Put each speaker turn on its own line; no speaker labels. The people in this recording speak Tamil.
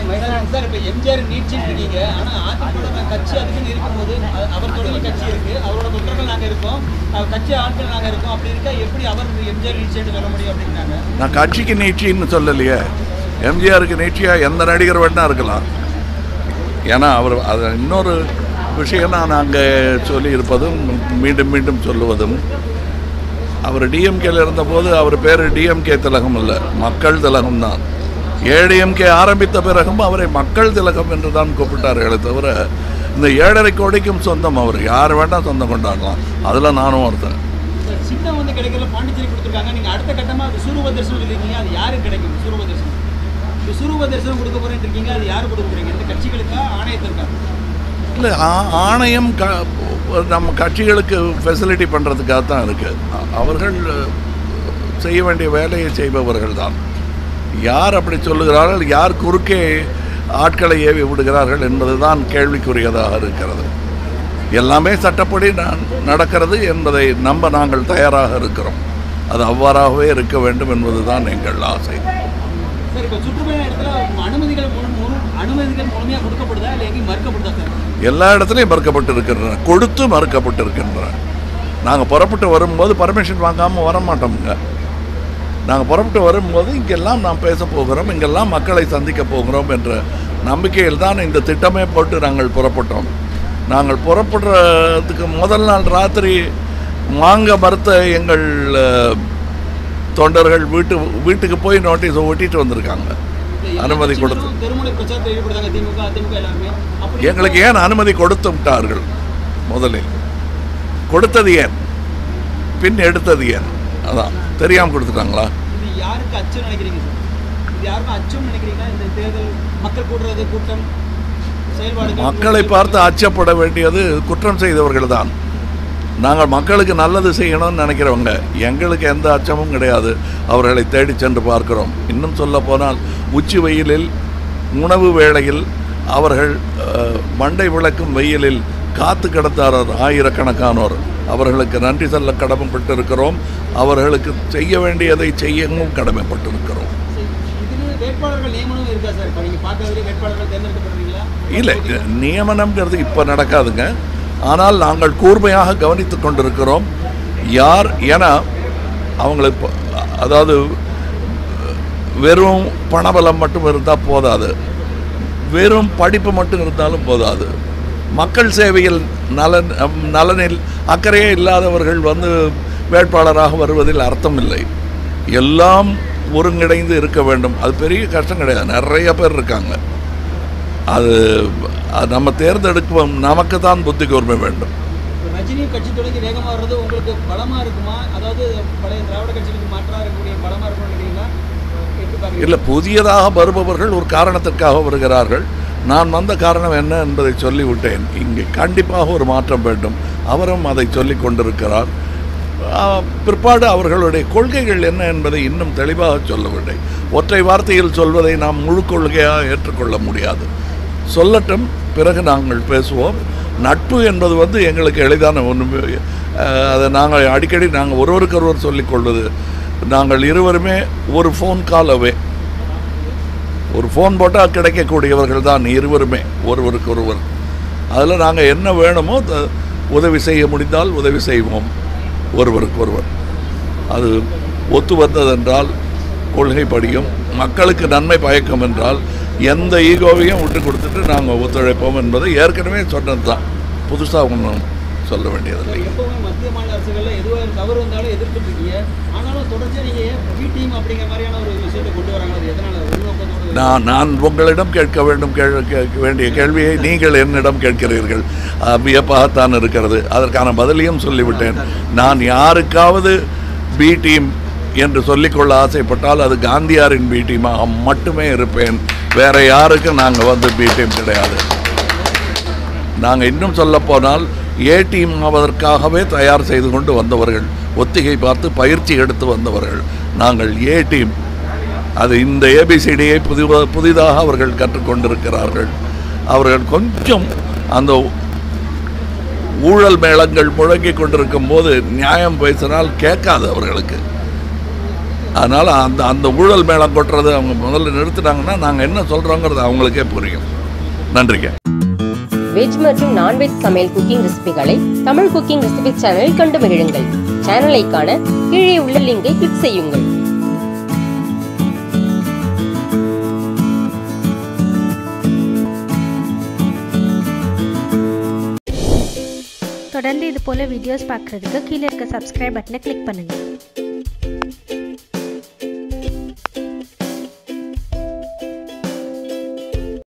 மைதானம் சார் இப்போ எம்ஜிஆர் நீட்சின்னு இருக்கீங்க ஆனால் அதிமுக கட்சி அதுக்குன்னு இருக்கும்போது அ- அவர் தொடங்கி கட்சி இருக்கு அவரோட தொண்டர்கள் நாங்கள் இருக்கோம் அவர் கட்சி ஆட்கள் நாங்கள் இருக்கோம் அப்படி இருக்கா எப்படி அவர் எம்ஜிஆர் நீட்சின்னு சொல்ல முடியும் அப்படின்னாங்க
நான் கட்சிக்கு நீட்சின்னு சொல்லலையே எம்ஜிஆருக்கு நீட்சியாக எந்த நடிகர் வேணா இருக்கலாம் ஏன்னா அவர் அது இன்னொரு விஷயம் நான் அங்கே சொல்லியிருப்பதும் மீண்டும் மீண்டும் சொல்லுவதும் அவர் டிஎம்கேல இருந்தபோது அவர் பேர் டிஎம்கே திலகம் இல்லை மக்கள் திலகம் தான் ஏடிஎம்கே ஆரம்பித்த பிறகும் அவரை மக்கள் திலகம் என்று தான் கூப்பிட்டார்களே தவிர இந்த ஏழரை கோடிக்கும் சொந்தம் அவர் யார் வேண்டாம் சொந்தம் கொண்டாடலாம் அதில் நானும் ஒருத்தன்
சார் சின்னம் வந்து கிடைக்கல பாண்டிச்சேரி கொடுத்துருக்காங்க நீங்கள் அடுத்த கட்டமாக விசுரூப தரிசனம் சொல்லியிருக்கீங்க அது யாருக்கு கிடைக்கும் விசுரூப தரிசனம் விசுரூப தரிசனம் கொடுக்க போறேன்னு இருக்கீங்க அது யார் கொடுக்க போறீங்க இந்த கட்சிகளுக்கா ஆணையத்திற்கா
இல்லை ஆ- ஆணையம் க நம்ம கட்சிகளுக்கு ஃபெசிலிட்டி பண்ணுறதுக்காக தான் இருக்குது அவர்கள் செய்ய வேண்டிய வேலையை செய்பவர்கள் தான் யார் அப்படி சொல்லுகிறார்கள் யார் குறுக்கே ஆட்களை ஏவி விடுகிறார்கள் என்பதுதான் கேள்விக்குரியதாக இருக்கிறது எல்லாமே சட்டப்படி நான் நடக்கிறது என்பதை நம்ப நாங்கள் தயாராக இருக்கிறோம் அது அவ்வாறாகவே இருக்க வேண்டும் என்பதுதான் எங்கள் ஆசை
சார் இப்போ சுற்றுப்பயண இடத்துல அனுமதிகள் முழு முழு அனுமதிகள் முழுமையாக கொடுக்கப்படுதா இல்லை எங்கேயும் மறுக்கப்படுதா சார்
எல்லா இடத்துலையும் மறுக்கப்பட்டு இருக்கின்றன கொடுத்து மறுக்கப்பட்டு இருக்கின்றன நாங்கள் புறப்பட்டு வரும்போது பர்மிஷன் வாங்காமல் வர மாட்டோமுங்க நாங்கள் புறப்பட்டு வரும்போது இங்கெல்லாம் நாம் பேச போகிறோம் இங்கெல்லாம் மக்களை சந்திக்க போகிறோம் என்ற நம்பிக்கையில் தான் இந்த திட்டமே போட்டு நாங்கள் புறப்பட்டோம் நாங்கள் புறப்படுறதுக்கு முதல் நாள் ராத்திரி வாங்க மறுத்த எங்கள் அஹ், தொண்டர்கள் வீட்டு வீட்டுக்கு போய் நோட்டீஸ் ஒட்டிட்டு வந்திருக்காங்க அனுமதி கொடுத்து
தெருமுனை பிரச்சாரத்தில் ஈடுபடுறாங்க திமுக அதிமுக எல்லாருமே அப்படி
எங்களுக்கு ஏன் அனுமதி கொடுத்து விட்டார்கள் முதலில் கொடுத்தது ஏன் பின் எடுத்தது ஏன் அதான் தெரியாமல் கொடுத்துட்டாங்களா
இது யாருக்கு அச்சம் நினைக்கிறீங்க சார் இது யாருக்கும் அச்சம் நினைக்கிறீங்களா இந்த தேர்தல் மக்கள் கூடுறது கூட்டம் செயல்பாடுகள்
மக்களை பார்த்து அச்சப்பட வேண்டியது குற்றம் செய்தவர்கள் தான் நாங்கள் மக்களுக்கு நல்லது செய்யணும்னு நினைக்கிறவங்க எங்களுக்கு எந்த அச்சமும் கிடையாது அவர்களை தேடி சென்று பார்க்கிறோம் இன்னும் சொல்ல போனால் உச்சி வெயிலில் உணவு வேளையில் அவர்கள் அஹ், மண்டை விளக்கும் வெயிலில் காத்து கிடந்தார் ஆயிரக்கணக்கானோர் அவர்களுக்கு நன்றி சொல்ல கடமைப்பட்டிருக்கிறோம் அவர்களுக்கு செய்ய வேண்டியதை செய்யவும் கடமைப்பட்டிருக்கிறோம்
இதுல வேட்பாளர்கள் நியமனம் இருக்கா சார் இப்போ நீங்கள் பார்க்கறதுல வேட்பாளர்கள் தேர்ந்தெடுக்கப்படுறீங்களா
இல்லை நியமனம்ங்கிறது இப்போ நடக்காதுங்க ஆனால் நாங்கள் கூர்மையாக கவனித்து கொண்டிருக்கிறோம் யார் என அவங்களுக்கு அதாவது வெறும் பணபலம் மட்டும் இருந்தால் போதாது வெறும் படிப்பு மட்டும் இருந்தாலும் போதாது மக்கள் சேவையில் நலன் நலனில் அக்கறையே இல்லாதவர்கள் வந்து வேட்பாளராக வருவதில் அர்த்தம் இல்லை எல்லாம் ஒருங்கிணைந்து இருக்க வேண்டும் அது பெரிய கஷ்டம் கிடையாது நிறைய பேர் இருக்காங்க அது அது நம்ம தேர்ந்தெடுக்கும் நமக்கு தான் புத்தி கூர்மை வேண்டும்
இப்போ ரஜினி கட்சி தொடங்கி வேகமாக வர்றது உங்களுக்கு பலமாக இருக்குமா அதாவது பழைய திராவிட கட்சிகளுக்கு மாற்றாக இருக்கக்கூடிய பலமாக இருக்கும்னு நினைக்கிறீங்களா எப்படி பார்க்குறீங்க
இல்லை புதியதாக வருபவர்கள் ஒரு காரணத்திற்காக வருகிறார்கள் நான் வந்த காரணம் என்ன என்பதை சொல்லிவிட்டேன் இங்கே கண்டிப்பாக ஒரு மாற்றம் வேண்டும் அவரும் அதை சொல்லி கொண்டிருக்கிறார் ஆ, பிற்பாடு அவர்களுடைய கொள்கைகள் என்ன என்பதை இன்னும் தெளிவாக சொல்லவில்லை ஒற்றை வார்த்தையில் சொல்வதை நாம் முழு கொள்கையாக ஏற்றுக்கொள்ள முடியாது சொல்லட்டும் பிறகு நாங்கள் பேசுவோம் நட்பு என்பது வந்து எங்களுக்கு எளிதான ஒன்று அதை நாங்கள் அடிக்கடி நாங்கள் ஒருவருக்கொருவர் சொல்லிக்கொள்வது நாங்கள் இருவருமே ஒரு ஃபோன் கால் அவே ஒரு ஃபோன் போட்டால் கிடைக்கக்கூடியவர்கள் தான் இருவருமே ஒருவருக்கு ஒருவர் அதில் நாங்கள் என்ன வேணுமோ த- உதவி செய்ய முடிந்தால் உதவி செய்வோம் ஒருவருக்கு ஒருவர் அது ஒத்து வந்ததென்றால் கொள்கைப்படியும் மக்களுக்கு நன்மை பயக்கும் என்றால் எந்த ஈகோவையும் விட்டு கொடுத்துட்டு நாங்கள் ஒத்துழைப்போம் என்பதை ஏற்கனவே சொன்னது தான் புதுசாக ஒன்றும் சொல்ல வேண்டியதில்லை
எப்பவுமே மத்திய மாநில அரசுகளில் எதுவாக தவறு வந்தாலும் எதிர்த்துட்டு இருக்கீங்க ஆனாலும் தொடர்ச்சியாக நீங்கள் பி டீம் அப்படிங்கிற மாதிரியான ஒரு விஷயத்தை கொண்டு வராங்க அது எதனால் உள்நோக்கத்தோடு
நான் நான் உங்களிடம் கேட்க வேண்டும் கேள் கேட்க வேண்டிய கேள்வியை நீங்கள் என்னிடம் கேட்கிறீர்கள் அஹ், வியப்பாகத்தான் இருக்கிறது அதற்கான பதிலையும் சொல்லிவிட்டேன் நான் யாருக்காவது பி டீம் என்று சொல்லிக்கொள்ள ஆசைப்பட்டால் அது காந்தியாரின் பி டீமாக மட்டுமே இருப்பேன் வேற யாருக்கும் நாங்கள் வந்து பி டீம் கிடையாது நாங்கள் இன்னும் சொல்லப்போனால் ஏ டீம் ஆவதற்காகவே தயார் செய்து கொண்டு வந்தவர்கள் ஒத்திகை பார்த்து பயிற்சி எடுத்து வந்தவர்கள் நாங்கள் ஏ டீம் அது இந்த ஏபிசிடியை புதி புதிதாக அவர்கள் கற்றுக்கொண்டிருக்கிறார்கள் அவர்கள் கொஞ்சம் அந்த ஊழல் மேளங்கள் முழங்கி கொண்டிருக்கும் போது நியாயம் பேசினால் கேட்காது அவர்களுக்கு அதனால் அந்த அந்த ஊழல் மேளம் கொட்டுறது அவங்க முதல்ல நிறுத்தினாங்கன்னா நாங்கள் என்ன சொல்கிறோங்கிறது அவங்களுக்கே புரியும் நன்றிங்க
வெஜ் மற்றும் நான்வெஜ் சமையல் குக்கிங் ரெசிபிகளை தமிழ் குக்கிங் ரெசிபி சேனலில் கண்டு மகிழுங்கள் சேனலை காண கீழே உள்ள லிங்கை கிளிக் செய்யுங்கள்
தொடர்ந்து இது போல் வீடியோஸ் பார்க்குறதுக்கு கீழே இருக்க சப்ஸ்கிரைப் பட்டனை கிளிக் பண்ணுங்கள்